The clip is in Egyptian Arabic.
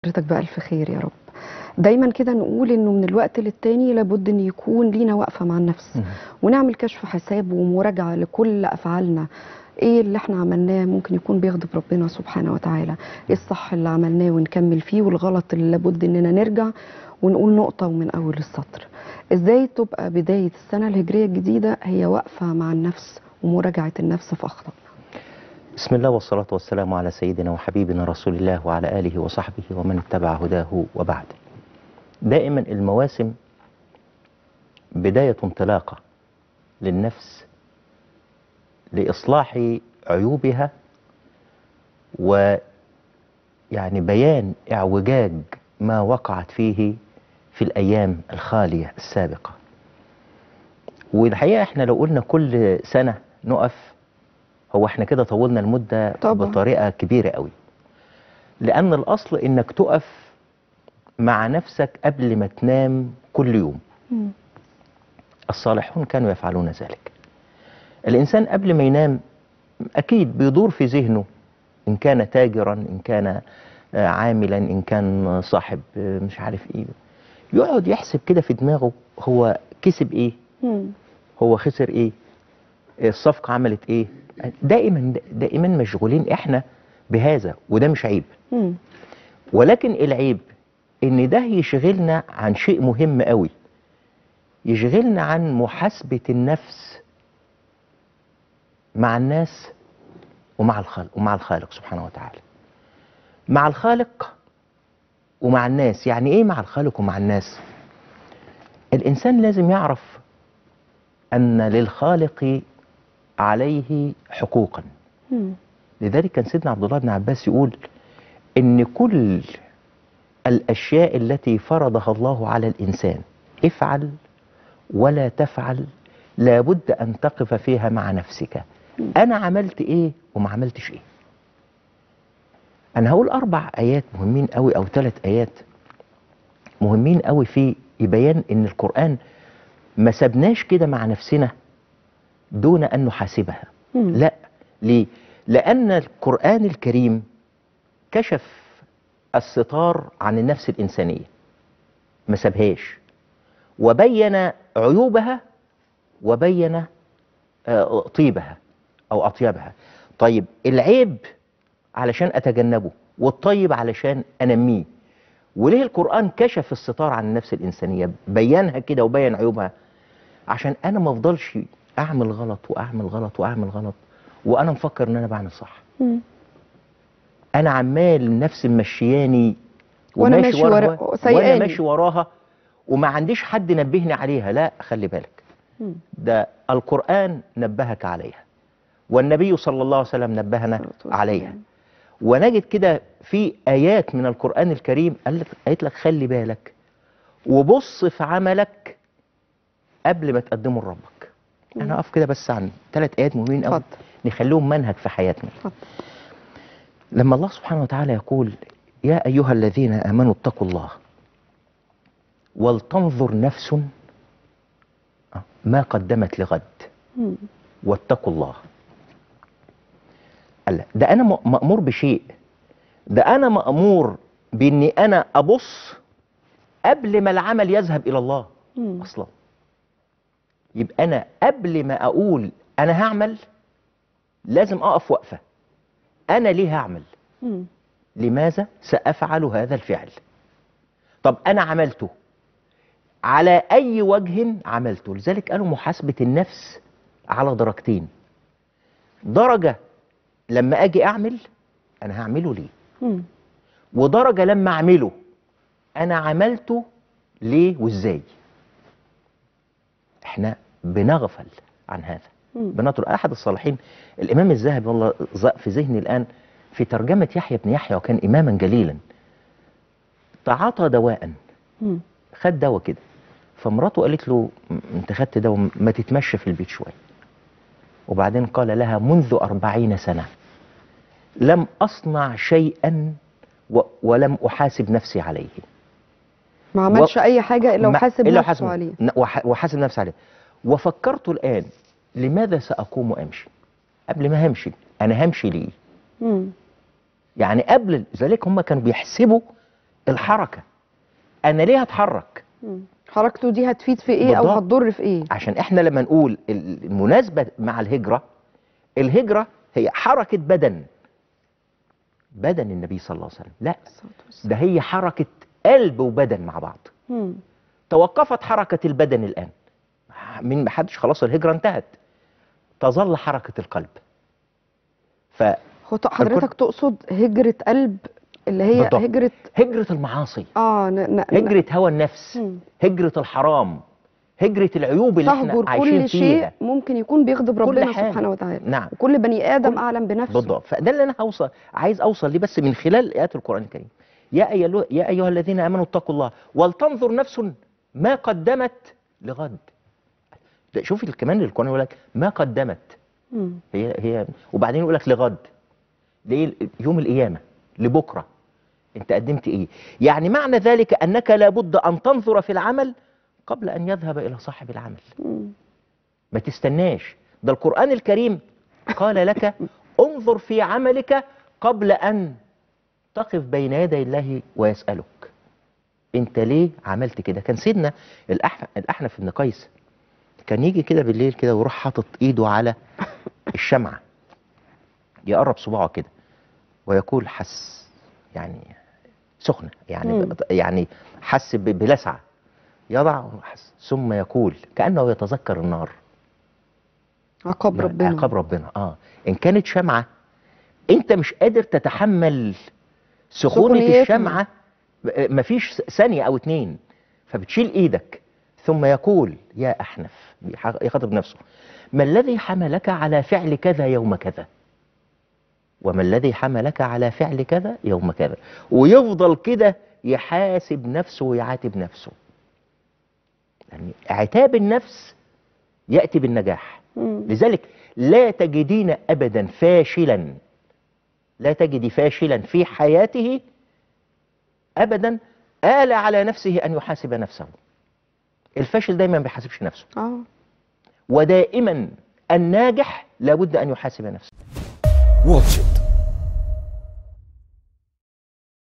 حضرتك بألف خير يا رب دايما كده نقول انه من الوقت للتاني لابد ان يكون لينا وقفه مع النفس مم. ونعمل كشف حساب ومراجعه لكل افعالنا ايه اللي احنا عملناه ممكن يكون بيغضب ربنا سبحانه وتعالى ايه الصح اللي عملناه ونكمل فيه والغلط اللي لابد اننا نرجع ونقول نقطه ومن اول السطر ازاي تبقى بدايه السنه الهجريه الجديده هي وقفه مع النفس ومراجعه النفس في اخطائنا بسم الله والصلاة والسلام على سيدنا وحبيبنا رسول الله وعلى آله وصحبه ومن اتبع هداه وبعد دائما المواسم بداية انطلاقة للنفس لإصلاح عيوبها ويعني بيان اعوجاج ما وقعت فيه في الأيام الخالية السابقة والحقيقة احنا لو قلنا كل سنة نقف هو احنا كده طولنا المدة طبعا. بطريقة كبيرة قوي لأن الأصل إنك تقف مع نفسك قبل ما تنام كل يوم الصالحون كانوا يفعلون ذلك الإنسان قبل ما ينام أكيد بيدور في ذهنه إن كان تاجرا إن كان آه، عاملا إن كان صاحب آه، مش عارف إيه يقعد يحسب كده في دماغه هو كسب إيه مم. هو خسر ايه الصفقة عملت ايه دائما دائما مشغولين احنا بهذا وده مش عيب مم. ولكن العيب ان ده يشغلنا عن شيء مهم قوي يشغلنا عن محاسبة النفس مع الناس ومع الخالق ومع الخالق سبحانه وتعالى مع الخالق ومع الناس يعني ايه مع الخالق ومع الناس الانسان لازم يعرف ان للخالق عليه حقوقا مم. لذلك كان سيدنا عبد الله بن عباس يقول ان كل الاشياء التي فرضها الله على الانسان افعل ولا تفعل لابد ان تقف فيها مع نفسك انا عملت ايه وما عملتش ايه انا هقول اربع ايات مهمين قوي او ثلاث ايات مهمين قوي في بيان ان القران ما سبناش كده مع نفسنا دون ان نحاسبها مم. لا ليه لان القران الكريم كشف الستار عن النفس الانسانيه ما سابهاش وبين عيوبها وبين آه، طيبها او اطيبها طيب العيب علشان اتجنبه والطيب علشان انميه وليه القران كشف الستار عن النفس الانسانيه بينها كده وبين عيوبها عشان انا ما افضلش اعمل غلط واعمل غلط واعمل غلط وانا مفكر ان انا بعمل صح مم. انا عمال نفسي ممشياني وأنا وماشي ماشي وراها ورا- وانا سايقاني. ماشي وراها وما عنديش حد نبهني عليها لا خلي بالك مم. ده القرآن نبهك عليها والنبي صلى الله عليه وسلم نبهنا الصلاة والسلام. عليها ونجد كده في آيات من القرآن الكريم قال لك قالت لك خلي بالك وبص في عملك قبل ما تقدمه لربك انا اقف كده بس عن ثلاث آيات مهمين قوي اتفضل. نخليهم منهج في حياتنا اتفضل. لما الله سبحانه وتعالى يقول يا أيها الذين آمنوا اتقوا الله ولتنظر نفس ما قدمت لغد مم. واتقوا الله قال لا، ده أنا م- مأمور بشيء ده أنا مأمور بإني أنا أبص قبل ما العمل يذهب إلى الله مم. أصلا يبقى أنا قبل ما أقول أنا هعمل لازم أقف وقفة أنا ليه هعمل مم. لماذا سأفعل هذا الفعل طب أنا عملته على أي وجه عملته لذلك قالوا محاسبة النفس على درجتين درجة لما أجي أعمل أنا هعمله ليه مم. ودرجة لما أعمله أنا عملته ليه وإزاي إحنا بنغفل عن هذا مم. بنترك أحد الصالحين الإمام الذهبي والله ظ- في ذهني الآن في ترجمة يحيى بن يحيى وكان إماما جليلا تعاطى دواء مم. خد دواء كده فمراته قالت له م- انت خدت دواء ما تتمشى في البيت شوية وبعدين قال لها منذ أربعين سنة لم أصنع شيئا و ولم أحاسب نفسي عليه ما عملش اي حاجه الا ما- وحاسب إلا نفسه وحاسب- عليه ن- وح- وحاسب نفسي عليه وفكرت الآن لماذا سأقوم وأمشي قبل ما همشي أنا همشي ليه مم. يعني قبل ذلك هم كانوا بيحسبوا الحركه انا ليه هتحرك مم. حركته دي هتفيد في ايه او بالضبط. هتضر في ايه عشان احنا لما نقول ال- المناسبه مع الهجره الهجره هي حركه بدن بدن النبي صلى الله عليه وسلم لا الصلاة والسلام. ده هي حركه قلب وبدن مع بعض مم. توقفت حركه البدن الان من ما حدش خلاص الهجره انتهت تظل حركه القلب ف هو ط- حضرتك تقصد هجرة قلب اللي هي بالضبط. هجرة هجره المعاصي اه ن... ن... ن- هجره هوى النفس مم. هجره الحرام هجره العيوب اللي احنا تهجر عايشين كل فيها شيء ممكن يكون بيغضب كل ربنا حاجة. سبحانه وتعالى نعم وكل بني ادم كل- اعلم بنفسه بالضبط فده اللي انا هوصل عايز اوصل ليه بس من خلال ايات القران الكريم يا ايها يا ايها الذين امنوا اتقوا الله ولتنظر نفس ما قدمت لغد ده شوفي كمان القران يقول لك ما قدمت مم. هي هي وبعدين يقول لك لغد ليه يوم القيامه لبكره انت قدمت ايه يعني معنى ذلك انك لابد ان تنظر في العمل قبل ان يذهب الى صاحب العمل مم. ما تستناش ده القرآن الكريم قال لك انظر في عملك قبل أن تقف بين يدي الله ويسألك انت ليه عملت كده كان سيدنا الأحنف, الأحنف بن قيس كان يجي كده بالليل كده ويروح حاطط ايده على الشمعة يقرب صباعه كده ويقول حس يعني سخنة يعني مم. يعني حس ب- بلسعة يضع حس ثم يقول كأنه يتذكر النار عقاب لا، ربنا عقاب ربنا اه ان كانت شمعه انت مش قادر تتحمل سخونه سخونيتها. الشمعه ب- مفيش ثانيه او اتنين فبتشيل ايدك ثم يقول يا احنف بيح- يخاطب نفسه ما الذي حملك على فعل كذا يوم كذا وما الذي حملك على فعل كذا يوم كذا ويفضل كده يحاسب نفسه ويعاتب نفسه يعني عتاب النفس ياتي بالنجاح مم. لذلك لا تجدين ابدا فاشلا لا تجدي فاشلا في حياته ابدا آل على نفسه ان يحاسب نفسه الفاشل دايما ما بيحاسبش نفسه اه ودائما الناجح لابد ان يحاسب نفسه واتش إت